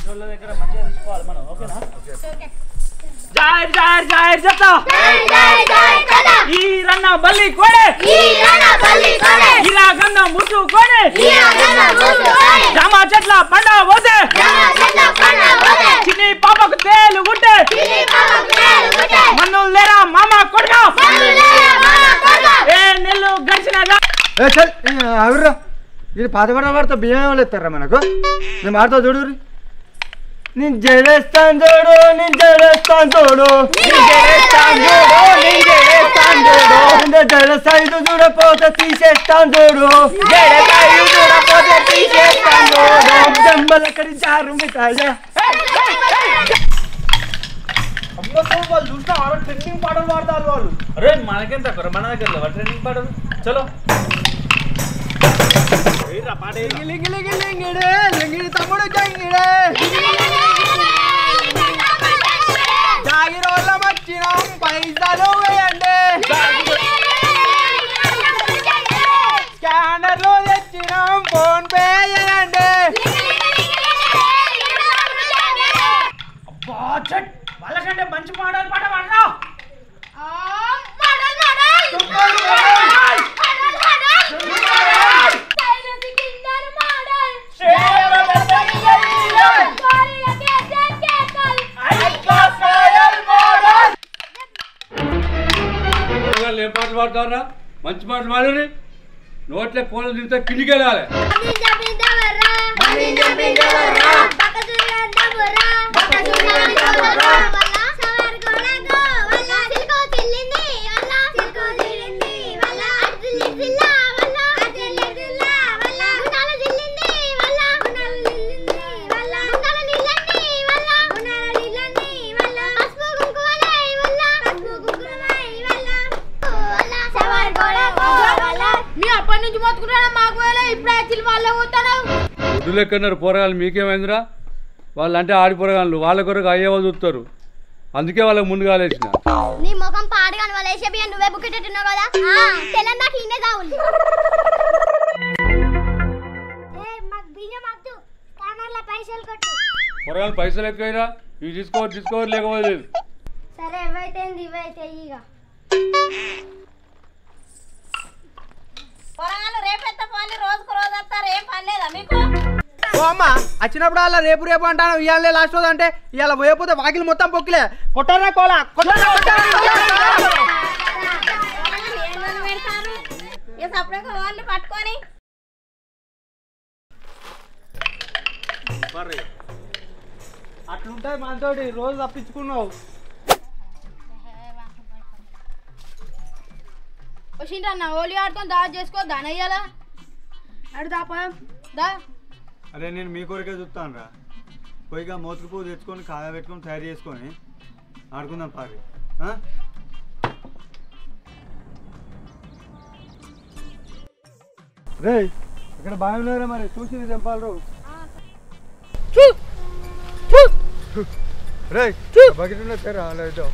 ఇంటోళ్ళ దగ్గర మంచిగా తీసుకోవాలి మనం ఓకేనా జాయిర్ జాయిర్ జాయిర్ చెప్తా ఈ రన్న బల్లి కోడే ఇలా గన్న ముట్టు కోడే జామ చెట్ల పండ పోతే చిన్ని పాపకు తేలు గుట్టే మన్ను లేరా మామ కొడుగా ఏ నెల్లు గడిచినదా ఏ చల్ అవిర్రా ఇది పాత పడ పడతా బియ్యం ఎవరు ఇస్తారా మనకు నేను మాడతా చూడు నేను జడేస్తాను చూడు నేను జడేస్తాను చూడు నేను జడ సైజు చూడపోతే తీసేస్తాను చూడు దెబ్బలక్కడి జారు మిఠాయా వాళ్ళు చూస్తే ట్రెండింగ్ పాటలు పాడతారు వాళ్ళు అరే మనకెంత కుర్ర, మన దగ్గర లేవా ట్రైనింగ్ పాటలు చలో ఏయ్రా, పాట ఏయ్రా. లింగిడి లింగిడే లింగిడి తమ్ముడు జంగిడే జాగిరోళ్ళ వచ్చినాం పైసలు వేయండి స్కానర్లు తెచ్చినాం ఫోన్ పే చేయండి అబ్బా, చెట్. వాళ్ళకంటే మంచి పాటలు పాట పాడరా వాళ్ళు ఏం పాటలు పాడతారా మంచి పాటలు పాడరు నోట్లే కోళ్ళు తింటే కిందికి వెళ్ళాలి మీ అప్పటి నుంచి మొత్తుకుంటాను మాకు వేలే ఇప్పుడు యాక్చువల్ వాళ్ళే పోతాను ఒడ్డు లెక్కన్నారు పోరగాళ్ళు మీకేమైందిరా వాళ్ళు అంటే ఆడి పోరగాళ్ళు వాళ్ళ కొరకు అయ్యేవో చూస్తారు అందుకే వాళ్ళకి ముందుగా లేచిన నీ ముఖం పాడగాను వాళ్ళు వేసే బియ్యం నువ్వే బుక్కెట్టున్నావు కదా తెలంగాణ ఇన్నే కావాలి మాకు బియ్యం వద్దు స్కానర్ల పైసలు కొట్టు పోరగాళ్ళు పైసలు ఎక్కువైరా ఇవి తీసుకోవాలి తీసుకోవాలి లేకపోలేదు సరే ఏవైతే ఇవైతే ఇక పొరగాళ్ళు రేపెత్త పని రోజుకు రోజు వస్తారు ఏం పని లేదా మీకు ఓ అమ్మ వచ్చినప్పుడు అలా రేపు రేపు అంటాను ఇవాళ లాస్ట్ రోజు అంటే ఇవాళ పోయకపోతే వాకిలి మొత్తం పొక్కిలే కొట్టారా కోలా కొట్టారా ఏమని పెడతారు ఇక సపరేట్ వాళ్ళు పట్టుకొని అట్లుంటాయి మనతోటి రోజు తప్పించుకున్నావు వచ్చిండ్రన్న హోలీ ఆడుకొని దా చేసుకో దానయ్యాలా అడు దాపా దా అరే నేను మీ కొరికే చూస్తాను రా పోయిగా మోతుకు పువ్వు తెచ్చుకొని కాయ పెట్టుకొని తయారు చేసుకొని ఆడుకుందాం పారి ఆ? రేయ్ ఇక్కడ బాగా ఉన్నారా మరి చూసి చంపాలి రేయ్ బకెట్ ఉన్న తెరా అలా ఇద్దాం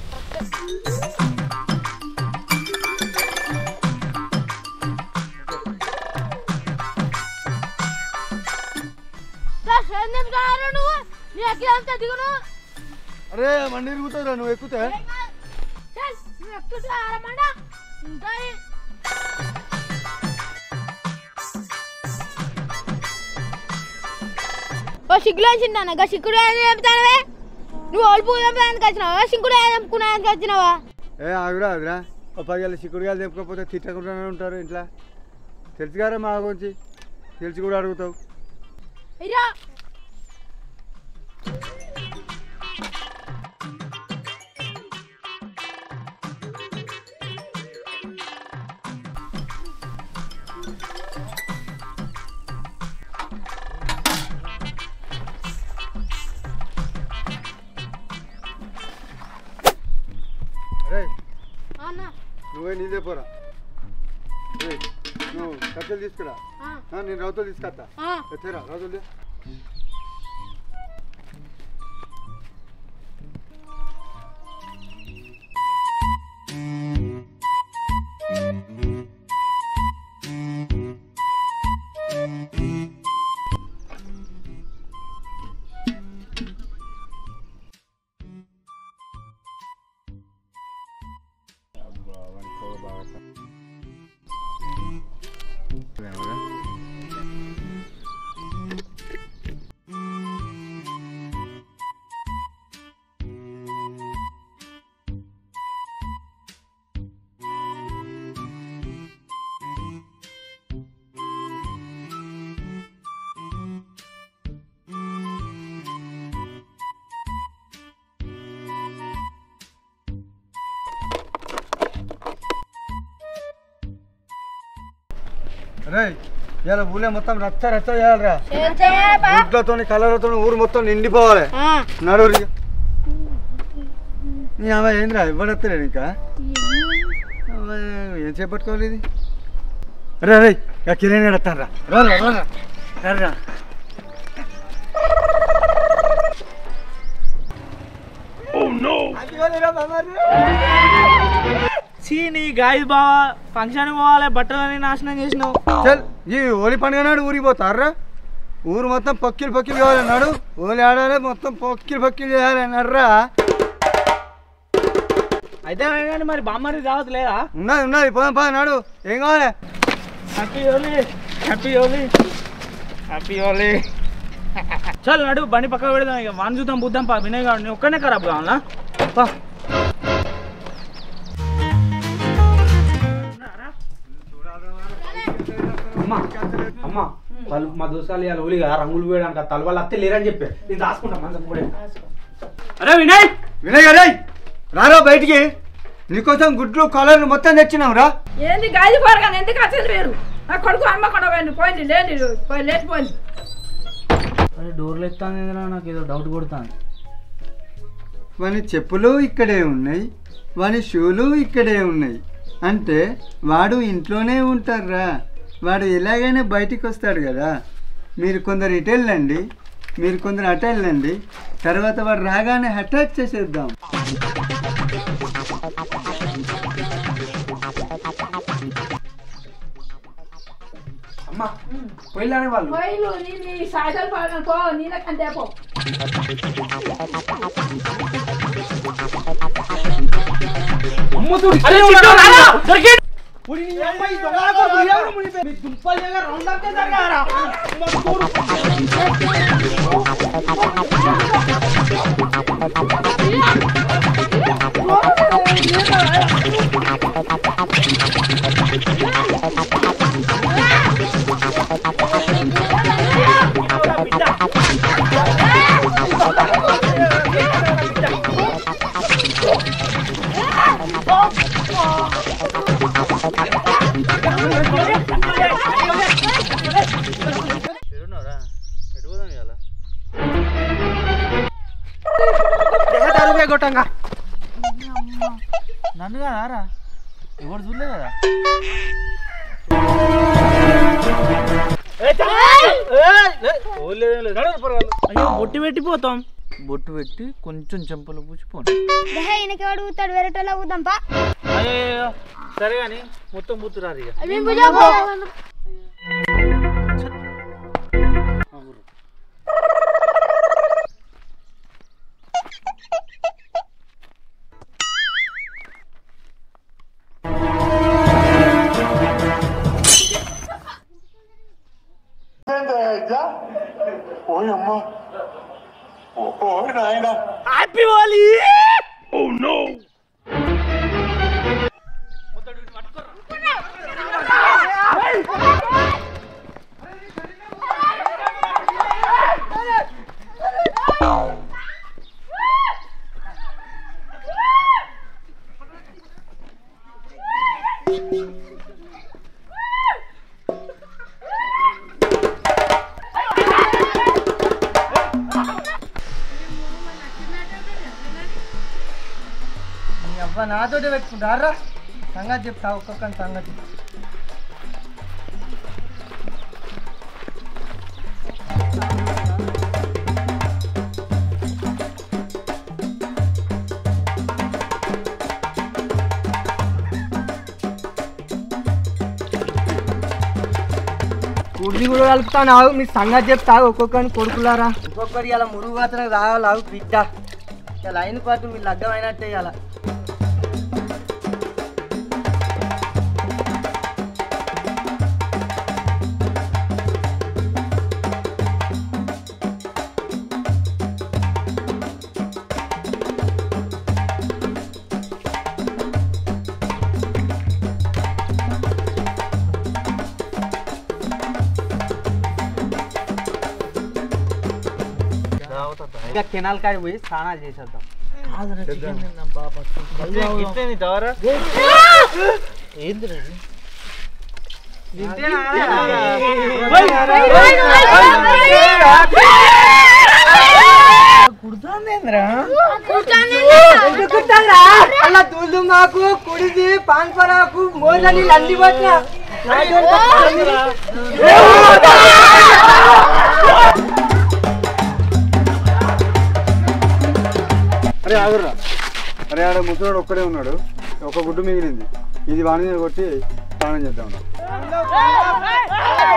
నువ్వు నీ ఎక్కిదంతా దిగును అరే మండి ఇరుగుతుందా నువ్వు ఎక్కుతే చల్ నువ్వు ఎక్కుతుంటే ఆరమండా ఉంటాయి ఓ సిగ్గులో వచ్చిందన్న గా సిగ్గుడు ఏం చెప్తానవే నువ్వు ఓల్పు చంపడానికి వచ్చినావా సిగ్గుడు ఏం చంపుకున్నానికి వచ్చినావా ఏ ఆగురా ఆగురా ఓ పదివేల చిక్కుడుగాలు తెంపకపోతే తిట్టకుండానే ఉంటారు ఇంట్లో తెలుసు కదా మా గురించి తెలిసి కూడా అడుగుతావు ఇరా రే అన్న నువ్వే నీదే పోరా రేయ్, నువ్వు కట్టెలు తీసుకురా ఆ, ఆ, నేను రౌతులు తీసుకొస్తా ఆ. ఎత్తేరా రౌతులు రే ఇలా ఊళ్ళో మొత్తం రచ్చ రచ్చ చేయాలిరా చేయాలపా గుడ్లతో కలర్లతో ఊరు మొత్తం నిండిపోవాలి నడు నీ అమ్మ ఏంద్రా ఇవ్వడత్తలేడు ఇంకా అవ్వ, ఏం చేపట్టుకోవాలి ఇది రే రే ఇక కిరణ్ ఎడతాను రా రా రా, రా రా రా చీ నీ గాయస్ బావా ఫంక్షన్ పోవాలి బట్టలని నాశనం చేసినావు చల్ ఈ హోలీ పండుగ నాడు ఊరికి పోతారా ఊరు మొత్తం పక్కిలు పక్కిలు కావాలన్నాడు హోలీ ఆడాలి మొత్తం పక్కిలు పక్కిలు చేయాలి అన్నారా అయితే కానీ మరి బామ్మరి రావద్దు లేదా ఉన్నది ఉన్నది పోదాం పోదాం నాడు ఏం కావాలి happy Holi happy Holi happy Holi చల్ నడు బండి పక్క పెడదాం ఇక వాన్ చూద్దాం బుద్దాం పా వినయ్ గారు నేను ఒక్కనే ఖరాబ్ కావాలా పా అమ్మా అమ్మా వాళ్ళు మా దోసాలు ఇవాళ ఓలి కదా రంగులు వేయడానికి ఆ తలవాళ్ళు అత్తే లేరని చెప్పి నేను రాసుకుంటా మంచం కూడా అరే వినయ్ వినయ్ గారు రారా బయటికి నీకోసం గుడ్లు కలర్లు మొత్తం తెచ్చినాం రా ఏంది గాలి పోరగానే ఎందుకు వచ్చేది వేరు నా కొడుకు హన్మకొండ పోయింది పోయింది లేని పోయి లేచిపోయింది అరే డోర్లు ఎత్తాను నాకు ఏదో డౌట్ కొడుతాను వాని చెప్పులు ఇక్కడే ఉన్నాయి వాని షూలు ఇక్కడే ఉన్నాయి అంటే వాడు ఇంట్లోనే ఉంటారా వాడు ఎలాగైనా బయటికి వస్తాడు కదా మీరు కొందరు ఇటు వెళ్ళండి మీరు కొందరు అటు వెళ్ళండి తర్వాత వాడు రాగానే అటాక్ చేసేద్దాం అమ్మా పోయిలానే వాళ్ళు పోయిలు నీ నీ సాయంత్రం పోరగానే పో నీళ్ళకంటే పో అరే చిట్టు, రారా! దొరికిండు. నన్ను కదా ఎవరు చూడలే కదా అయ్యో బొట్టు పెట్టిపోతాం బొట్టు పెట్టి కొంచెం చెంపలు పూచిపోండి దేహే ఈయనకి వాడు ఊతాడు వేరేటోళ్ళ ఊద్దాంపా అయ్యో సరే కానీ మొత్తం బుద్ధురారు ఇక హ్యాపీ హోలీ ఓ నో నీ అబ్బా నాతోటి పెట్టుకుంటారా సంగతి చెప్తా ఒక్కొక్కరి సంగతి కుర్జీ కూడా కలుపుతాను ఆగు మీ సంగతి చెప్తా ఒక్కొక్కరిని కొడుకులారా ఒక్కొక్కరి ఇలా మురుగు అతను రావాలి ఆగు బిడ్డ ఇలా అయిన పాటు మీరు లగ్గమైనట్టే ఇలా ఇక కెనాల్ కాడి పోయి స్నానాలు చేసేద్దాం అలా తూలు మాకు కుడిది పాన్పరాకు మోదని లండి పట్టిన అరే ఆగుర్రా అరే ఆడ ముసలోడు ఒక్కడే ఉన్నాడు ఒక గుడ్డు మిగిలింది ఇది వాణి మీద కొట్టి స్నానం చేద్దాం